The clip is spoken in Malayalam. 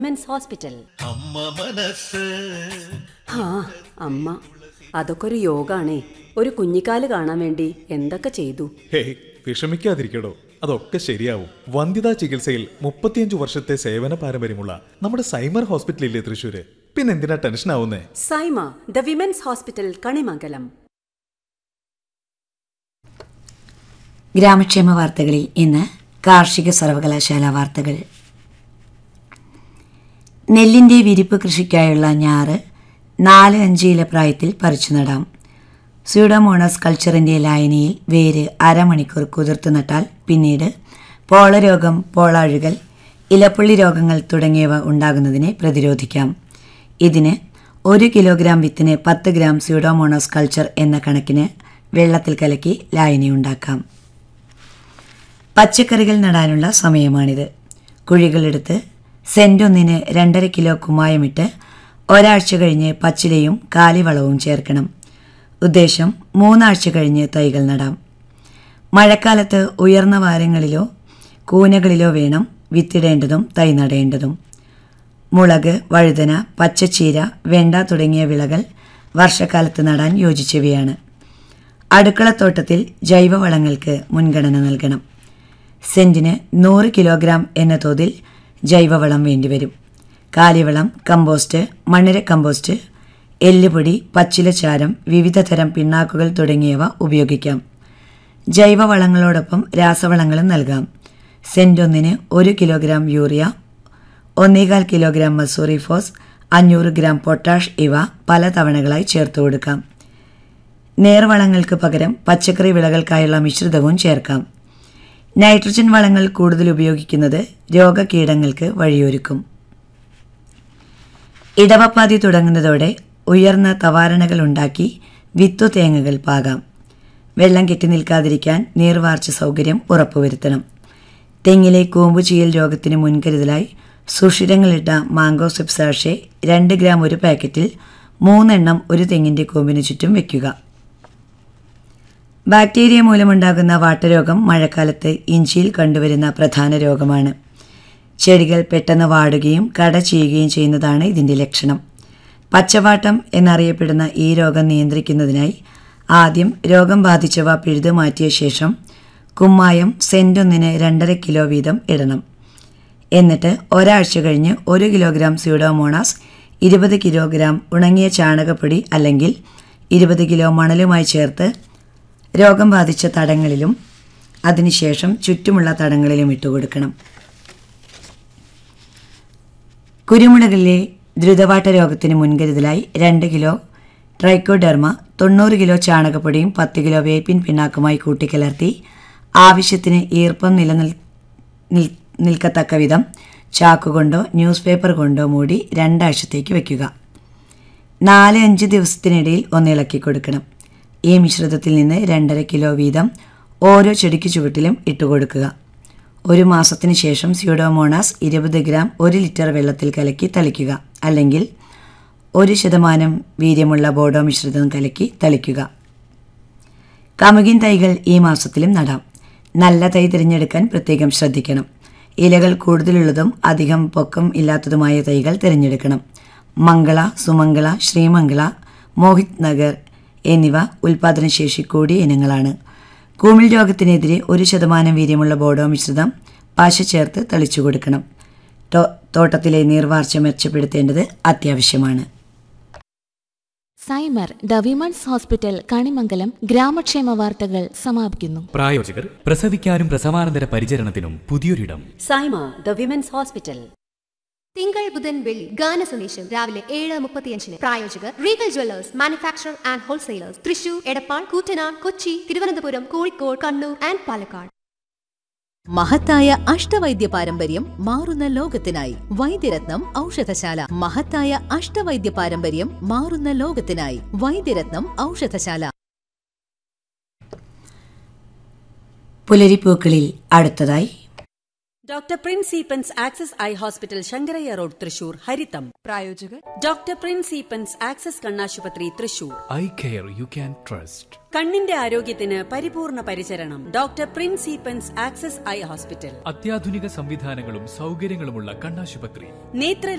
മെൻസ് ഹോസ്പിറ്റൽ അമ്മ മനസ്സ് ആ അമ്മ അതൊക്കെ ഒരു യോഗാണേ ഒരു കുഞ്ഞിക്കാല് കാണാൻ വേണ്ടി എന്തൊക്കെ ചെയ്തു ഹേയ് വിഷമിക്കാതിരിക്കടോ അതൊക്കെ ശരിയാവും വന്ധ്യതാ ചികിത്സയിൽ മുപ്പത്തിയഞ്ചു വർഷത്തെ സേവന പാരമ്പര്യമുള്ള നമ്മുടെ സൈമർ ഹോസ്പിറ്റലില്ലേ തൃശ്ശൂര് പിന്നെന്തിനാ ടെൻഷൻ ആവുന്നേ Saima the women's hospital Kanimangalam ഗ്രാമക്ഷേമ വാർത്തകളിൽ ഇന്ന് കാർഷിക സർവകലാശാല വാർത്തകൾ നെല്ലിൻ്റെ വിരിപ്പ് കൃഷിക്കായുള്ള ഞാറ് നാല് അഞ്ച് ഇല പ്രായത്തിൽ പറിച്ചു നടാം സ്യൂഡോമോണസ് കൾച്ചറിൻ്റെ ലായനിയിൽ വേര് അരമണിക്കൂർ കുതിർത്ത് നട്ടാൽ പിന്നീട് പോളരോഗം പോളാഴുകൽ ഇലപ്പുള്ളി രോഗങ്ങൾ തുടങ്ങിയവ ഉണ്ടാകുന്നതിനെ പ്രതിരോധിക്കാം ഇതിന് ഒരു കിലോഗ്രാം വിത്തിന് പത്ത് ഗ്രാം സ്യൂഡോമോണസ് കൾച്ചർ എന്ന കണക്കിന് വെള്ളത്തിൽ കലക്കി ലായനി ഉണ്ടാക്കാം പച്ചക്കറികൾ നടാനുള്ള സമയമാണിത് കുഴികളെടുത്ത് സെന്റ് ഒന്നിന് രണ്ടര കിലോ കുമ്മായമിട്ട് ഒരാഴ്ച കഴിഞ്ഞ് പച്ചിലയും കാലിവളവും ചേർക്കണം ഉദ്ദേശം മൂന്നാഴ്ച കഴിഞ്ഞ് തൈകൾ നടാം മഴക്കാലത്ത് ഉയർന്ന വാരങ്ങളിലോ കൂനകളിലോ വേണം വിത്തിടേണ്ടതും തൈ നടേണ്ടതും മുളക് വഴുതന പച്ചച്ചീര വെണ്ട തുടങ്ങിയ വിളകൾ വർഷക്കാലത്ത് നടാൻ യോജിച്ചവയാണ് അടുക്കളത്തോട്ടത്തിൽ ജൈവവളങ്ങൾക്ക് മുൻഗണന നൽകണം സെന്റിന് നൂറ് കിലോഗ്രാം എന്ന തോതിൽ ജൈവവളം വേണ്ടിവരും കാലിവളം കമ്പോസ്റ്റ് മണ്ണിര കമ്പോസ്റ്റ് എല്ലുപൊടി പച്ചിലച്ചാരം വിവിധ തരം പിണ്ണാക്കുകൾ തുടങ്ങിയവ ഉപയോഗിക്കാം ജൈവവളങ്ങളോടൊപ്പം രാസവളങ്ങളും നൽകാം സെന്റ് ഒന്നിന് ഒരു കിലോഗ്രാം യൂറിയ ഒന്നേകാൽ കിലോഗ്രാം മസൂറി ഫോസ് അഞ്ഞൂറ് ഗ്രാം പൊട്ടാഷ് ഇവ പല തവണകളായി ചേർത്ത് കൊടുക്കാം നേർവളങ്ങൾക്ക് പകരം പച്ചക്കറി വിളകൾക്കായുള്ള മിശ്രിതവും ചേർക്കാം നൈട്രജൻ വളങ്ങൾ കൂടുതൽ ഉപയോഗിക്കുന്നത് രോഗകീടങ്ങൾക്ക് വഴിയൊരുക്കും ഇടവപ്പാതി തുടങ്ങുന്നതോടെ ഉയർന്ന തവാരണകൾ ഉണ്ടാക്കി വിത്തു തേങ്ങകൾ പാകാം വെള്ളം കെട്ടി നിൽക്കാതിരിക്കാൻ നീർവാർച്ച സൗകര്യം ഉറപ്പുവരുത്തണം തെങ്ങിലെ കൂമ്പുചീയൽ രോഗത്തിന് മുൻകരുതലായി സുഷിരങ്ങളിട്ട മാംഗോ സിപ്സാഷെ രണ്ട് ഗ്രാം ഒരു പാക്കറ്റിൽ മൂന്നെണ്ണം ഒരു തെങ്ങിൻ്റെ കൂമ്പിന് ചുറ്റും വയ്ക്കുക ബാക്ടീരിയ മൂലമുണ്ടാകുന്ന വാട്ടരോഗം മഴക്കാലത്ത് ഇഞ്ചിയിൽ കണ്ടുവരുന്ന പ്രധാന രോഗമാണ് ചെടികൾ പെട്ടെന്ന് വാടുകയും കട ചെയ്യുകയും ചെയ്യുന്നതാണ് ഇതിൻ്റെ ലക്ഷണം പച്ചവാട്ടം എന്നറിയപ്പെടുന്ന ഈ രോഗം നിയന്ത്രിക്കുന്നതിനായി ആദ്യം രോഗം ബാധിച്ചവ പിഴുതു മാറ്റിയ ശേഷം കുമ്മായം സെൻറ്റൊന്നിന് രണ്ടര കിലോ വീതം ഇടണം എന്നിട്ട് ഒരാഴ്ച കഴിഞ്ഞ് ഒരു കിലോഗ്രാം സ്യൂഡോമോണാസ് ഇരുപത് കിലോഗ്രാം ഉണങ്ങിയ ചാണകപ്പൊടി അല്ലെങ്കിൽ ഇരുപത് കിലോ മണലുമായി ചേർത്ത് രോഗം ബാധിച്ച തടങ്ങളിലും അതിനുശേഷം ചുറ്റുമുള്ള തടങ്ങളിലും ഇട്ടുകൊടുക്കണം കുരുമുളകിലെ ദ്രുതവാട്ട രോഗത്തിന് മുൻകരുതലായി രണ്ട് കിലോ ട്രൈക്കോഡെർമ തൊണ്ണൂറ് കിലോ ചാണകപ്പൊടിയും പത്ത് കിലോ വേപ്പിൻ പിണ്ണാക്കുമായി കൂട്ടിക്കലർത്തി ആവശ്യത്തിന് ഈർപ്പം നിലനിൽ നിൽ- നിൽക്കത്തക്ക വിധം ചാക്കുകൊണ്ടോ ന്യൂസ് പേപ്പർ കൊണ്ടോ മൂടി രണ്ടാഴ്ചത്തേക്ക് വയ്ക്കുക നാല് അഞ്ച് ദിവസത്തിനിടയിൽ ഒന്ന് ഇളക്കി കൊടുക്കണം ഈ മിശ്രിതത്തിൽ നിന്ന് രണ്ടര കിലോ വീതം ഓരോ ചെടിക്ക് ചുവട്ടിലും ഇട്ടുകൊടുക്കുക ഒരു മാസത്തിന് ശേഷം സ്യൂഡോമോണാസ് ഇരുപത് ഗ്രാം ഒരു ലിറ്റർ വെള്ളത്തിൽ കലക്കി തളിക്കുക അല്ലെങ്കിൽ ഒരു ശതമാനം വീര്യമുള്ള ബോഡോ മിശ്രിതം കലക്കി തളിക്കുക കമുകിൻ തൈകൾ ഈ മാസത്തിലും നടാം നല്ല തൈ തിരഞ്ഞെടുക്കാൻ പ്രത്യേകം ശ്രദ്ധിക്കണം ഇലകൾ കൂടുതലുള്ളതും അധികം പൊക്കം ഇല്ലാത്തതുമായ തൈകൾ തിരഞ്ഞെടുക്കണം മംഗള സുമംഗള ശ്രീമംഗള മോഹിത് നഗർ എന്നിവ ഉൽപാദനശേഷി കൂടിയ ഇനങ്ങളാണ് കൂമിൾ രോഗത്തിനെതിരെ ഒരു ശതമാനം വീര്യമുള്ള ബോഡോ മിശ്രിതം പശ ചേർത്ത് തളിച്ചു കൊടുക്കണം തോ- തോട്ടത്തിലെ നീർവാർച്ച മെച്ചപ്പെടുത്തേണ്ടത് അത്യാവശ്യമാണ് Saimar the women's hospital Kanimangalam ഗ്രാമക്ഷേമ വാർത്തകൾ സമാപിക്കുന്നു പ്രായോജകർ പ്രസവിക്കാനും പ്രസവാനന്തര പരിചരണത്തിനും പുതിയൊരിടം സൈമ ദ വിമൻസ് ഹോസ്പിറ്റൽ തിങ്കൾ ബുധൻ വെള്ളി ഗാന സന്ദേശം രാവിലെ ഏഴ് മുപ്പത്തിയഞ്ചിന് പ്രായോജകർ Regal jewellers manufacture and wholesalers Thrissur Edappal Koottanad Kochi Thiruvananthapuram Kozhikode Kannur and Palakkad മഹത്തായ അഷ്ടവൈദ്യ പാരമ്പര്യം മാറുന്ന ലോകത്തിനായി വൈദ്യരത്നം ഔഷധശാല മഹത്തായ അഷ്ടവൈദ്യ പാരമ്പര്യം മാറുന്ന ലോകത്തിനായി വൈദ്യരത്നം ഔഷധശാല പുലരിപ്പൂക്കളിൽ അടുത്തതായി doctor Prince Eappens access eye hospital Shankarayya road Thrissur ഹരിതം പ്രായോജകർ ഡോക്ടർ പ്രിൻസ് ഈപ്പൻസ് ആക്സസ് കണ്ണാശുപത്രി Thrissur eye care you can trust കണ്ണിന്റെ ആരോഗ്യത്തിന് പരിപൂർണ പരിചരണം doctor Prince Eappens access eye hospital അത്യാധുനിക സംവിധാനങ്ങളും സൗകര്യങ്ങളുമുള്ള കണ്ണാശുപത്രി നേത്ര